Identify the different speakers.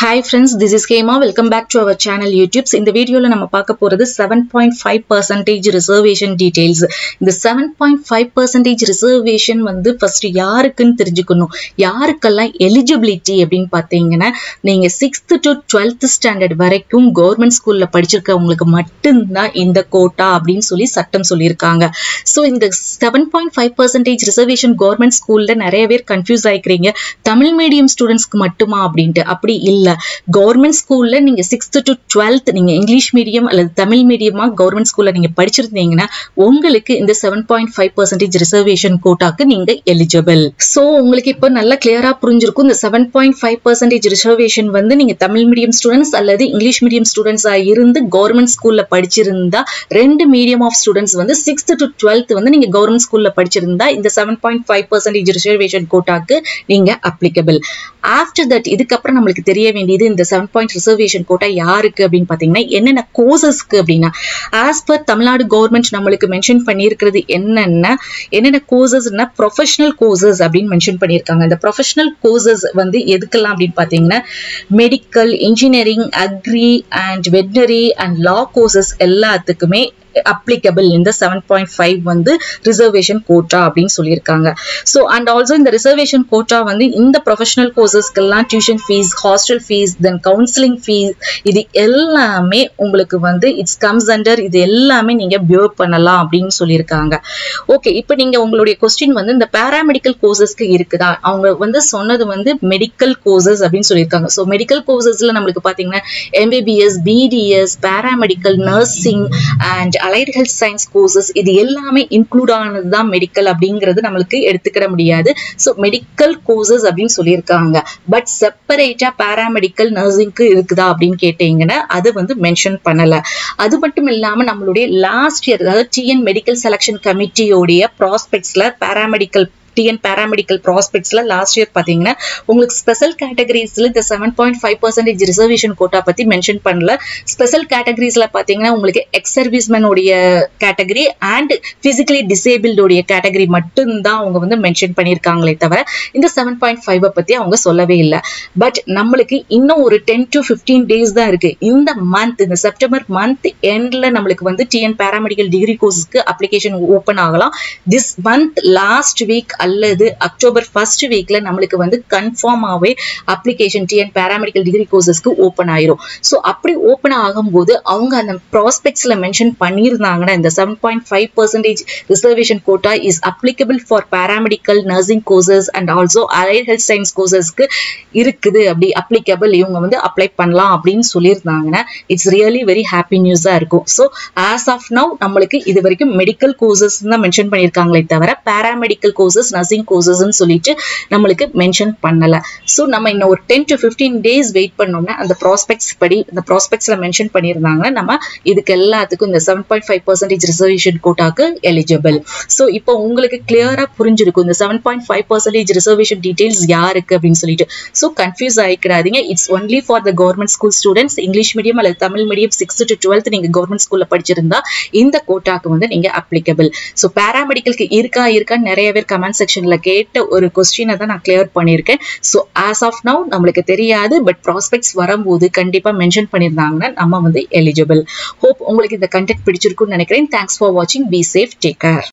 Speaker 1: hi friends this is கேமா welcome back to our channel YouTube's இந்த வீடியோவில் நம்ம பார்க்க போகிறது seven point five percentage reservation details இந்த seven point five percentage reservation வந்து ஃபர்ஸ்ட் யாருக்குன்னு தெரிஞ்சுக்கணும் யாருக்கெல்லாம் எலிஜிபிலிட்டி அப்படின்னு பார்த்தீங்கன்னா நீங்கள் சிக்ஸ்த் டு டுவெல்த் ஸ்டாண்டர்ட் வரைக்கும் கவர்மெண்ட் ஸ்கூலில் படிச்சிருக்கவங்களுக்கு மட்டும்தான் இந்த கோட்டா அப்படின்னு சொல்லி சட்டம் சொல்லியிருக்காங்க ஸோ இந்த seven point five percentage reservation government ஸ்கூலில் நிறைய பேர் கன்ஃபியூஸ் ஆகிக்கிறீங்க தமிழ் மீடியம் ஸ்டூடெண்ட்ஸ்க்கு மட்டுமா அப்படின்ட்டு அப்படி இல்லை கவர்மெண்ட் ஸ்கூல்ல நீங்க சிக்ஸ்த் டு டுவெல்த் நீங்க இங்கிலீஷ் மீடியம் அல்லது தமிழ் மீடியமா கவர்மெண்ட் ஸ்கூல்ல நீங்க படிச்சிருந்தீங்கன்னா உங்களுக்கு இந்த seven point five percentage reservation கோட்டாக்கு நீங்க எலிஜிபிள் ஸோ உங்களுக்கு இப்போ நல்லா கிளியரா புரிஞ்சிருக்கும் இந்த seven point five percentage reservation வந்து நீங்க தமிழ் மீடியம் ஸ்டூடெண்ட்ஸ் அல்லது இங்கிலீஷ் மீடியம் ஸ்டூடெண்ட்ஸா இருந்து கவர்மெண்ட் ஸ்கூல்ல படிச்சிருந்தா ரெண்டு மீடியம் ஆஃப் ஸ்டூடெண்ட்ஸ் வந்து சிக்ஸ்த் டு டுவெல்த் வந்து நீங்க கவர்மெண்ட் ஸ்கூல்ல படிச்சிருந்தா இந்த seven point five percentage reservation கோட்டாக்கு நீங்க அப்ளிகபிள் ஆஃப்டர் தட் இதுக்கப்புறம் நம்மளுக்கு தெரிய வேண்டியது இந்த செவன் பாயிண்ட் ரிசர்வேஷன் கோட்டா யாருக்கு அப்படின்னு பார்த்தீங்கன்னா என்னென்ன கோர்சஸ்க்கு அப்படின்னா ஆஸ் பர் தமிழ்நாடு கவர்மெண்ட் நம்மளுக்கு மென்ஷன் பண்ணியிருக்கிறது என்னென்ன என்னென்ன கோர்சஸ்னா ப்ரொஃபஷனல் கோர்சஸ் அப்படின்னு மென்ஷன் பண்ணியிருக்காங்க இந்த ப்ரொஃபஷனல் கோர்சஸ் வந்து எதுக்கெல்லாம் அப்படின்னு பார்த்தீங்கன்னா medical engineering agri and veterinary and law courses எல்லாத்துக்குமே அப்ளிகபிள் இந்த செவன் பாயிண்ட் ஃபைவ் வந்து ரிசர்வேஷன் கோட்டா அப்படின்னு சொல்லியிருக்காங்க ஸோ அண்ட் ஆல்சோ இந்த ரிசர்வேஷன் கோட்டா வந்து இந்த ப்ரொஃபஷனல் கோர்சஸ்க்கெல்லாம் tuition fees hostel fees then counselling fees இது எல்லாமே உங்களுக்கு வந்து இட்ஸ் கம்ஸ் அண்டர் இது எல்லாமே நீங்கள் பியூர் பண்ணலாம் அப்படின்னு சொல்லியிருக்காங்க ஓகே இப்போ நீங்கள் உங்களுடைய கொஸ்டின் வந்து இந்த பேராமெடிக்கல் கோர்சஸ்க்கு இருக்குதா அவங்க வந்து சொன்னது வந்து மெடிக்கல் கோர்சஸ் அப்படின்னு சொல்லியிருக்காங்க ஸோ மெடிக்கல் கோர்சஸில் நம்மளுக்கு பார்த்தீங்கன்னா MBBS BDS paramedical nursing and allied health science courses இது எல்லாமே இன்க்ளூட் ஆனது தான் மெடிக்கல் அப்படிங்கிறது நம்மளுக்கு எடுத்துக்கிட முடியாது ஸோ மெடிக்கல் கோர்சஸ் அப்படின்னு சொல்லியிருக்காங்க பட் செப்பரேட்டா பேராமெடிக்கல் நர்சிங்க்கு இருக்குதா அப்படின்னு கேட்டீங்கன்னா அது வந்து மென்ஷன் பண்ணல அது மட்டும் இல்லாம நம்மளுடைய லாஸ்ட் இயர் அதாவது டிஎன் மெடிக்கல் செலக்ஷன் கமிட்டியோடைய ப்ராஸ்பெக்ட்ஸ்ல பேராமெடிக்கல் டிஎன் பேராமெடிக்கல் ப்ராஸ்பெக்ட்ஸ்ல லாஸ்ட் இயர் பார்த்தீங்கன்னா உங்களுக்கு ஸ்பெஷல் கேட்டகரிஸ்ல இந்த seven point five percentage reservation quota பத்தி மென்ஷன் பண்ணல ஸ்பெஷல் கேட்டகரிஸ்ல பார்த்தீங்கன்னா உங்களுக்கு எக்ஸ் சர்வீஸ்மேனுடைய கேட்டகரி அண்ட் பிசிக்கலி டிசேபிள்டோடைய கேட்டகரி மட்டும்தான் அவங்க வந்து மென்ஷன் பண்ணியிருக்காங்களே தவிர இந்த செவன் பாயிண்ட் ஃபைவ் பத்தி அவங்க சொல்லவே இல்லை பட் நம்மளுக்கு இன்னும் ஒரு டென் டு ஃபிஃப்டீன் டேஸ் தான் இருக்கு இந்த மந்த் இந்த செப்டம்பர் மந்த் எண்ட்ல நம்மளுக்கு வந்து டிஎன் பேராமெடிக்கல் டிகிரி கோர்ஸஸ்க்கு அப்ளிகேஷன் ஓப்பன் ஆகலாம் திஸ் மந்த் லாஸ்ட் வீக் அல்லது அக்டோபர் ஃபர்ஸ்ட் வீக்ல நம்மளுக்கு வந்து கன்ஃபார்மாவே அப்ளிகேஷன் டிஎன் பேராமெடிக்கல் டிகிரி கோர்சஸ்க்கு ஓப்பன் ஆயிரும் ஸோ அப்படி ஓப்பன் ஆகும்போது அவங்க அந்த ப்ராஸ்பெக்ட்ஸ்ல மென்ஷன் பண்ணியிருந்தாங்கன்னா இந்த seven point five percentage reservation quota is applicable for paramedical nursing courses and also allied health science கோர்சஸ்க்கு இருக்குது அப்படி அப்ளிகபிள் இவங்க வந்து அப்ளை பண்ணலாம் அப்படின்னு சொல்லியிருந்தாங்கன்னா இட்ஸ் ரியலி வெரி ஹாப்பி நியூஸாக இருக்கும் ஸோ ஆஸ் ஆஃப் நவ் நம்மளுக்கு இது வரைக்கும் மெடிக்கல் கோர்சஸ் தான் மென்ஷன் பண்ணியிருக்காங்களே தவிர பேராமெடிக்கல் கோர்சஸ் நர்சிங் கோர்சஸ்ன்னு சொல்லிட்டு நம்மளுக்கு மென்ஷன் பண்ணல ஸோ நம்ம இன்னும் ஒரு ten to fifteen days wait பண்ணோம்னா அந்த ப்ராஸ்பெக்ட்ஸ் படி இந்த ப்ராஸ்பெக்ட்ஸ்ல மென்ஷன் பண்ணியிருந்தாங்கன்னா நம்ம இதுக்கு எல்லாத்துக்கும் இந்த seven point five percentage reservation கோட்டாக்கு எலிஜிபிள் ஸோ இப்போ உங்களுக்கு கிளியரா புரிஞ்சிருக்கும் இந்த seven point five percentage reservation details யாருக்கு அப்படின்னு சொல்லிட்டு ஸோ கன்ஃபியூஸ் ஆகிக்கிறாதீங்க it's only for the government school students English medium அல்லது Tamil medium sixth to twelfth நீங்க கவர்மெண்ட் ஸ்கூல்ல படிச்சிருந்தா இந்த கோட்டாக்கு வந்து நீங்க அப்ளிகபிள் ஸோ பேராமெடிக்கலுக்கு இருக்கா இருக்கா நிறைய பேர் கமெண்ட் செக்ஷன்ல கேட்ட ஒரு கொஸ்டினை தான் நான் கிளியர் பண்ணியிருக்கேன் ஸோ ஆஸ் ஆஃப் நவ் நம்மளுக்கு தெரியாது பட் ப்ராஸ்பெக்ட்ஸ் வரும்போது கண்டிப்பாக மென்ஷன் பண்ணியிருந்தாங்கன்னா நம்ம வந்து எலிஜிபிள் ஹோப் உங்களுக்கு இந்த கண்டென்ட் பிடிச்சிருக்கும்னு நினைக்கிறேன் தேங்க்ஸ் ஃபார் வாட்சிங் பி சேஃப் டேக் கேர்